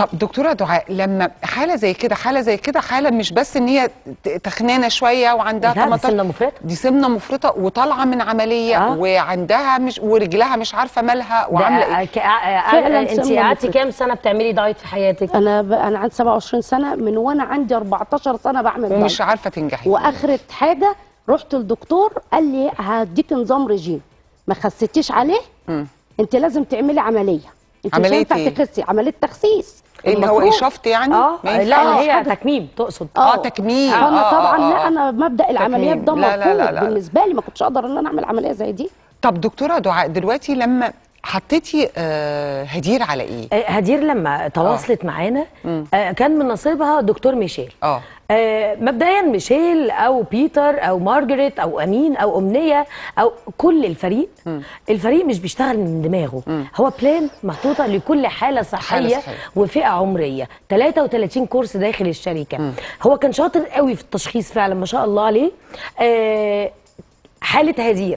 طب دكتوره دعاء لما حاله زي كده حاله زي كده حاله مش بس ان هي ت- تخنانه شويه وعندها لا، دي 18 سمنة مفرطة. دي سمنه مفرطه وطالعه من عمليه آه. وعندها مش ورجلها مش عارفه مالها ده وعامله ايه ك- آه، فعلاً انت سمنة قعدتي مفرطة. كام سنه بتعملي دايت في حياتك انا ب... انا عندي 27 سنه من وانا عندي 14 سنه بعمل ومش دايت. عارفه تنجحي واخرة حاجه رحت للدكتور قال لي هديك نظام رجيم ما خسيتيش عليه مم. انت لازم تعملي عمليه انت عملية مش هينفع إيه؟ تخسي عمليه تخسيس إيه اللي هو المفروض. ايه شفط يعني اه ما لا ينفعش. اللي هي حاجة. تكميم تقصد اه تكميم فانا آه، طبعا آه، لا آه. انا مبدا العمليات ده تكميم. لا، لا، لا، مرفوض لا. بالنسبه لي ما كنتش اقدر ان انا اعمل عمليه زي دي طب دكتوره دعاء دلوقتي لما حطيتي آه هدير على ايه آه، هدير لما تواصلت معانا آه، كان من نصيبها دكتور ميشيل اه آه، مبدئيا ميشيل او بيتر او مارجريت او امين او امنيه او كل الفريق الفريق مش بيشتغل من دماغه هو بلان محطوطه لكل حاله صحيه, حالة صحية. وفئه عمريه 33 كورس داخل الشركه هو كان شاطر قوي في التشخيص فعلا ما شاء الله عليه آه، حاله هدير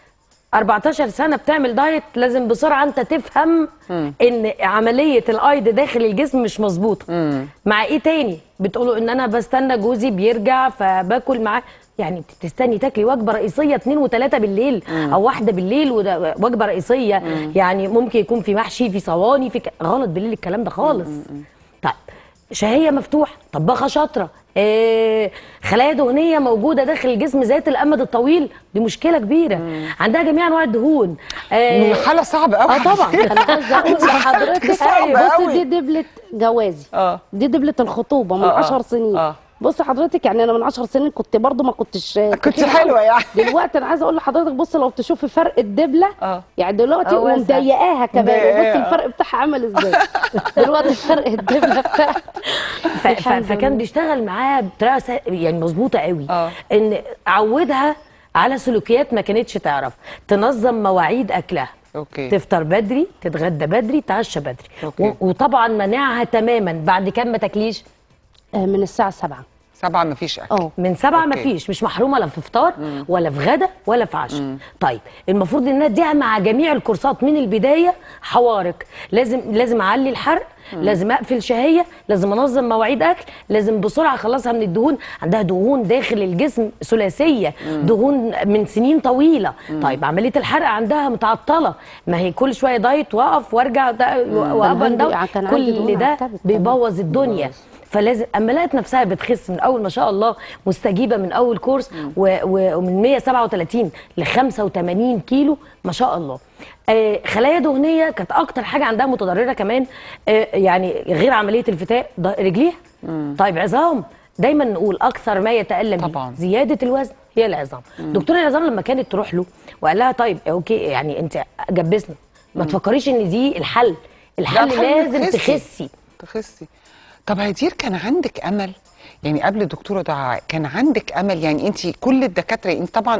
14 سنه بتعمل دايت لازم بسرعه انت تفهم ان عمليه الايض داخل الجسم مش مظبوطه مع ايه تاني بتقولوا ان انا بستنى جوزي بيرجع فباكل معاه يعني تستني تاكلي وجبه رئيسيه اتنين وتلاته بالليل او واحده بالليل وده وجبه رئيسيه يعني ممكن يكون في محشي في صواني في ك... غلط بالليل الكلام ده خالص طيب شهيه مفتوحه طباخه شاطره إيه خلايا دهنيه موجوده داخل الجسم ذات الامد الطويل دي مشكله كبيره عندها جميع انواع الدهون إيه حاله صعبه قوي اه طبعا انا عايزه اقول لحضرتك صعبة بصي أوي. دي دبله جوازي اه دي دبله الخطوبه من آه، آه، 10 سنين آه. بصي حضرتك يعني انا من 10 سنين كنت برضو ما كنتش كنت تخينة حلوة أوي. يعني. دلوقتي انا عايزه اقول لحضرتك بصي لو تشوفي فرق الدبله آه. يعني دلوقتي آه، واسع. ومضيقاها كمان مضيقاها. بصي الفرق بتاعها عامل ازاي دلوقتي فرق الدبله بتاعت ف- ف- الحمد فكان لله. بيشتغل معاها بطريقه سا- يعني مظبوطه قوي آه. ان عودها على سلوكيات ما كانتش تعرف تنظم مواعيد اكلها اوكي تفطر بدري تتغدى بدري تعشى بدري أوكي. و- وطبعا مناعها تماما بعد كام ما تاكليش آه، من الساعه 7 سبعه مفيش اكل اه من سبعة أوكي. مفيش مش محرومة لا في فطار ولا في غدا ولا في عشاء طيب المفروض انها اديها مع جميع الكورسات من البداية حوارق لازم لازم اعلي الحرق لازم اقفل شهية لازم انظم مواعيد اكل لازم بسرعة اخلصها من الدهون عندها دهون داخل الجسم ثلاثية دهون من سنين طويلة طيب عملية الحرق عندها متعطلة ما هي كل شوية دايت واقف وارجع واب عندي- داون كان عندي دهون كل ده عتبت كمان. بيبوظ الدنيا فلازم اما لقت نفسها بتخس من اول ما شاء الله مستجيبه من اول كورس و- و- ومن 137 ل 85 كيلو ما شاء الله آه خلايا دهنيه كانت اكتر حاجه عندها متضرره كمان آه يعني غير عمليه الفتاء ض- رجليها طيب عظام دايما نقول اكثر ما يتالم بيه طبعاً. زياده الوزن هي العظام دكتور العظام لما كانت تروح له وقال لها طيب اوكي يعني انت جبسنا ما تفكريش ان دي الحل الحل الحل لازم تخسي. تخسي تخسي طب هدير كان عندك امل يعني قبل الدكتوره دعاء كان عندك امل يعني انت كل الدكاتره انت طبعا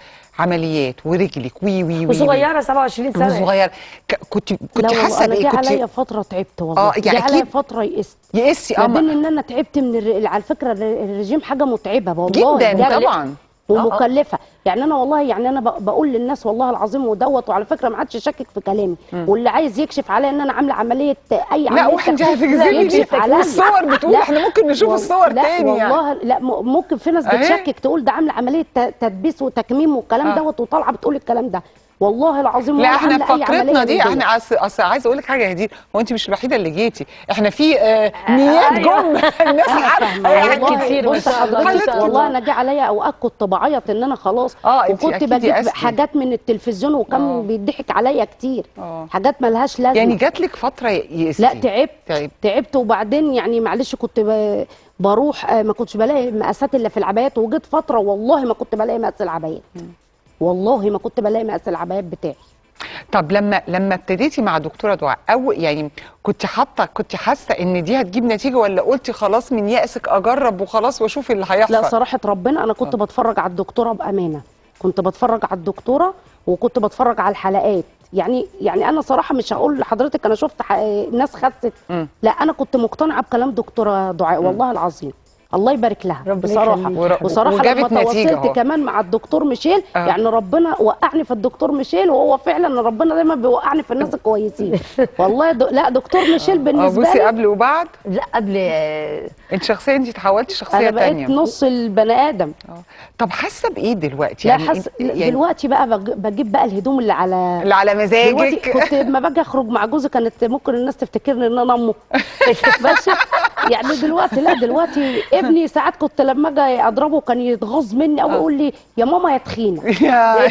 عمليات ورجلك وي وي وي وصغيره 27 سنه وصغيره ك- كنت كنت لا حاسه والله بايه انا جه عليا كنت فتره تعبت والله آه، يعني جه عليا أكيد. فتره يئست يقسي ما بين اه ان انا تعبت من الر... على فكره الر- الرجيم حاجه متعبه والله جدا بجد. طبعا ومكلفه يعني انا والله يعني انا ب- بقول للناس والله العظيم ودوت وعلى فكره ما عادش شاكك في كلامي واللي عايز يكشف عليا ان انا عامله عمليه اي عمليه لا واحد تخسيس، هتجذبني يكشف عليا. والصور بتقول لا. احنا ممكن نشوف وال- الصور لا تاني يعني والله لا م- ممكن في ناس أهي. بتشكك تقول ده عامله عمليه ت- تدبيس وتكميم والكلام آه. دوت وطالعه بتقول الكلام ده والله العظيم لا ولا احنا عاملة في أي فترتنا عملية دي من احنا اصل اصل عايزه اقول لك حاجه يا هدير هو انت مش الوحيده اللي جيتي احنا في آه نيات أيوة. جم الناس عارفه يعني والله كتير ما بص شاء الله، ما حضرتك شاء والله الله. انا جه عليا اوقات كنت بعيط ان انا خلاص آه، أنت وكنت أكيد بجيب يأستي. حاجات من التلفزيون وكان آه. بيضحك عليا كتير آه. حاجات ملهاش لازمه يعني جات لك فتره يئستي لا تعبت تعبت. تعبت وبعدين يعني معلش كنت ب... بروح آه، ما كنتش بلاقي مقاسات الا في العبايات وجيت فتره والله ما كنت بلاقي مقاس العبايات والله ما كنت بلاقي مقاس العبايات بتاعي طب لما لما ابتديتي مع دكتوره دعاء او يعني كنت حاطه كنت حاسه ان دي هتجيب نتيجه ولا قلتي خلاص من يأسك اجرب وخلاص واشوف اللي هيحصل لا صراحة ربنا أنا كنت بتفرج على الدكتورة بأمانة كنت بتفرج على الدكتورة وكنت بتفرج على الحلقات يعني يعني أنا صراحة مش هقول لحضرتك أنا شفت ح- ناس خست مم. لا أنا كنت مقتنعة بكلام دكتورة دعاء والله العظيم الله يبارك لها ربنا بصراحه يخليك. ور- بصراحه وجابت لما نتيجة تواصلت أهو. كمان مع الدكتور ميشيل آه. يعني ربنا وقعني في الدكتور ميشيل وهو فعلا ربنا دايما بيوقعني في الناس الكويسين والله دو لا دكتور ميشيل اه بالنسبه بصي لي قبل وبعد لا قبل آه، انت شخصيه انت تحولتي شخصيه انا بقيت تانية نص البني ادم اه طب حاسه بايه دلوقتي لا يعني حس... انت- يعني دلوقتي بقى بج- بجيب بقى الهدوم اللي على اللي على دلوقتي مزاجك كنت لما باجي اخرج مع جوزي كانت ممكن الناس تفتكرني ان انا امه بس يعني دلوقتي لا دلوقتي ابني ساعات كنت لما اجي اضربه كان يتغاظ مني او يقول لي يا ماما يا تخينه يا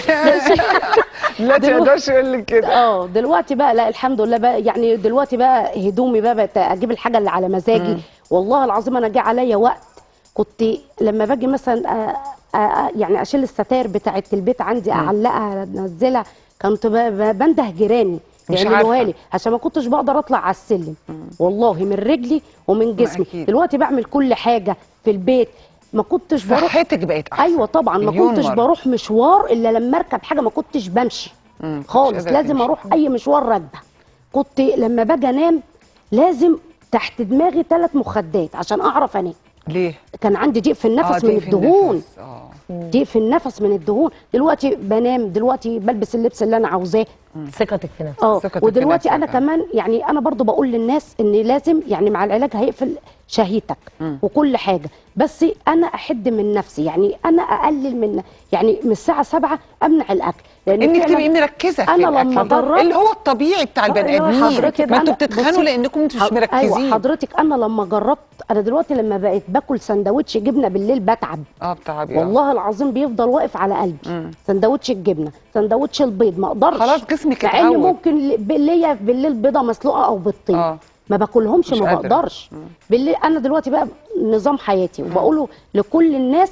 لا تقدرش اقول لك كده اه دلوقتي بقى لا الحمد لله بقى يعني دلوقتي بقى هدومي بقى بقت اجيب الحاجه اللي على مزاجي والله العظيم انا جه عليا وقت كنت لما باجي مثلا آه، آه، يعني اشيل الستاير بتاعه البيت عندي اعلقها انزلها كنت ب- ب- بنده جيراني مش يعملوها عارفة. لي عشان ما كنتش بقدر اطلع على السلم والله من رجلي ومن جسمي أكيد. دلوقتي بعمل كل حاجه في البيت ما كنتش بروح صحتك بقت احسن ايوه طبعا ما مليون كنتش مرة. بروح مشوار الا لما اركب حاجه ما كنتش بمشي مم، مش خالص قادرة لازم تمشي. اروح اي مشوار راكبه كنت لما باجي انام لازم تحت دماغي ثلاث مخدات عشان اعرف انام ليه كان عندي ضيق في آه، النفس من ضيق في الدهون النفس. اه ضيق في النفس من الدهون دلوقتي بنام دلوقتي بلبس اللبس اللي انا عاوزاه ثقتك في نفسك اه ثقتك ودلوقتي بنفسك، انا آه. كمان يعني انا برضو بقول للناس ان لازم يعني مع العلاج هيقفل شهيتك وكل حاجه بس انا احد من نفسي يعني انا اقلل من يعني من الساعه 7 امنع الاكل لان انك فعلاً تبقي مركزه في أنا الأكل. لما جربت- اللي هو الطبيعي بتاع البني اللي هو ادمين حضرتك ما انتوا أنا- بتتخانوا بصي، لانكم انتوا مش حض- مركزين ايوه حضرتك انا لما جربت انا دلوقتي لما بقيت باكل سندوتش جبنه بالليل بتعب اه بتاع أبيض. والله العظيم بيفضل واقف على قلبي سندوتش الجبنه سندوتش البيض ما اقدرش خلاص جسمك مع اني اتعود. ممكن ل- ب- ليا بالليل بيضه مسلوقه او بيضتين آه. ما باكلهمش مش ما قادرة. بقدرش بالليل انا دلوقتي بقى نظام حياتي وبقوله لكل الناس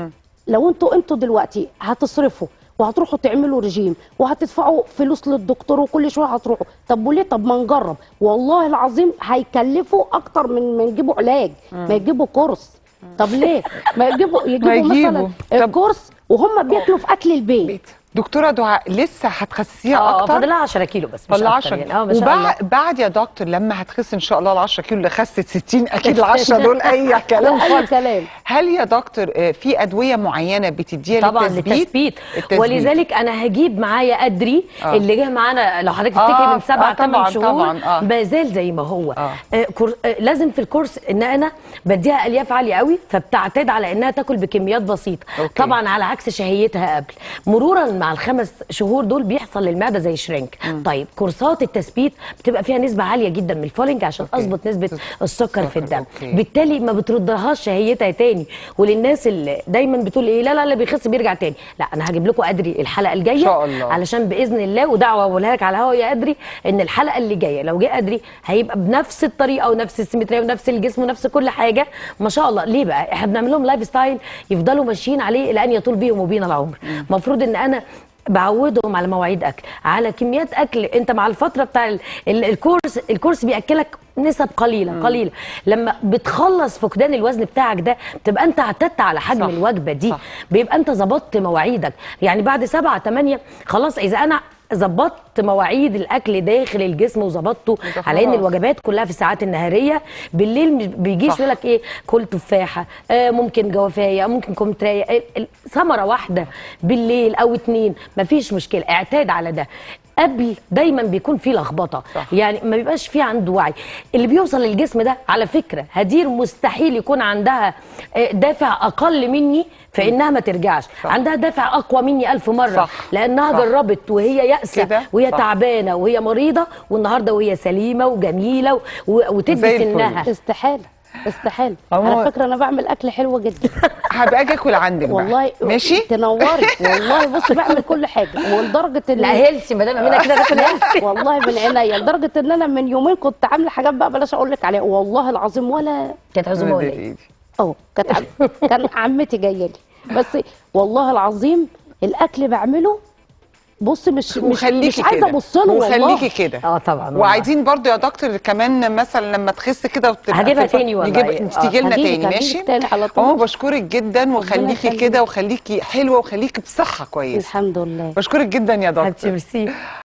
لو انتوا انتوا دلوقتي هتصرفوا وهتروحوا تعملوا رجيم وهتدفعوا فلوس للدكتور وكل شويه هتروحوا طب وليه طب ما نجرب والله العظيم هيكلفوا اكتر من ما يجيبوا علاج ما يجيبوا كورس طب ليه ما يجيبوا يجيبوا يجيبوا. مثلا طب- الكورس وهم بياكلوا في اكل البيت دكتوره دعاء لسه هتخسيها اه اكتر فاضلها 10 كيلو بس مش ولا اكتر 10 يعني اه ما شاء الله وبعد بعد يا دكتور لما هتخس ان شاء الله ال 10 كيلو اللي خست 60 اكيد ال 10 دول اي كلام لا، أي خالص كلام. هل يا دكتور آه، في ادويه معينه بتديها طبعا للتثبيت للتثبيت التثبيت. ولذلك انا هجيب معايا ادري آه. اللي جه معانا لو حضرتك آه، تفتكر من سبع آه، طبعاً، ثمان شهور طبعاً، آه. ما زال زي ما هو آه. آه. كور... آه لازم في الكورس ان انا بديها الياف عاليه قوي فبتعتاد على انها تاكل بكميات بسيطه أوكي. طبعا على عكس شهيتها قبل مرورا مع الخمس شهور دول بيحصل للمعده زي شرينك طيب كورسات التثبيت بتبقى فيها نسبه عاليه جدا من الفولينج عشان أوكي. اظبط نسبه السكر السكر، في الدم أوكي. بالتالي ما بتردهاش شهيتها تاني وللناس اللي دايما بتقول ايه لا لا لا بيخس بيرجع تاني لا انا هجيب لكم ادري الحلقه الجايه إن شاء الله. علشان باذن الله ودعوه بقولها لك على الهوا يا ادري ان الحلقه اللي جايه لو جه ادري هيبقى بنفس الطريقه ونفس السيمتريه ونفس الجسم ونفس كل حاجه ما شاء الله ليه بقى احنا بنعمل لهم لايف ستايل يفضلوا ماشيين عليه الى ان يطول بيهم وبينا العمر المفروض ان انا بعودهم على مواعيد اكل على كميات اكل انت مع الفتره بتاع ال- ال- الكورس الكورس بياكلك نسب قليله قليله لما بتخلص فقدان الوزن بتاعك ده بتبقى انت اعتدت على حجم صح، الوجبه دي صح. بيبقى انت ظبطت مواعيدك يعني بعد سبعة تمانية خلاص اذا انا ظبطت مواعيد الاكل داخل الجسم وظبطته ده على ان خلاص. الوجبات كلها في الساعات النهاريه بالليل مش بيجيش صح. يقول لك ايه كل تفاحه آه ممكن جوافايه ممكن كمثريه آه، ال- ثمره واحده بالليل او اتنين مفيش مشكله اعتاد على ده قبل دايما بيكون في لخبطه صح. يعني ما بيبقاش في عنده وعي اللي بيوصل للجسم ده على فكره هدير مستحيل يكون عندها آه، دافع اقل مني في انها ما ترجعش عندها دافع اقوى مني ألف مره صح. لانها صح. جربت وهي يأسة كده؟ وهي صح. تعبانه وهي مريضه والنهارده وهي سليمه وجميله و- زي وتدي الفل. سنها استحاله استحاله هو- على فكره انا بعمل اكل حلو جدا هبقى اجي اكل عندك بقى. والله ماشي تنوري والله بصي بعمل كل حاجه ولدرجه ان لا هيلسي ما دام امينه كده تاكل هيلسي والله من عينيا لدرجه ان انا من يومين كنت عامله حاجات بقى بلاش اقول لك عليها والله العظيم ولا كانت عزومه ولا مدد ايه؟ إيدي. اه كانت عم... كان عمتي جايه لي بس والله العظيم الاكل بعمله بص مش مش, وخليكي مش عايزه كده. ابص له والله وخليكي كده اه طبعا والله. وعايزين برضو يا دكتور كمان مثلا لما تخس كده وتبقى هجيبها في الف- تاني والله. نجيب انت آه، تيجي لنا هجيبك- تاني هجيبك ماشي تاني على طول. اه بشكرك جدا وخليكي يخليك. كده وخليكي حلوه وخليكي بصحه كويسه الحمد لله بشكرك جدا يا دكتور حبيبتي ميرسي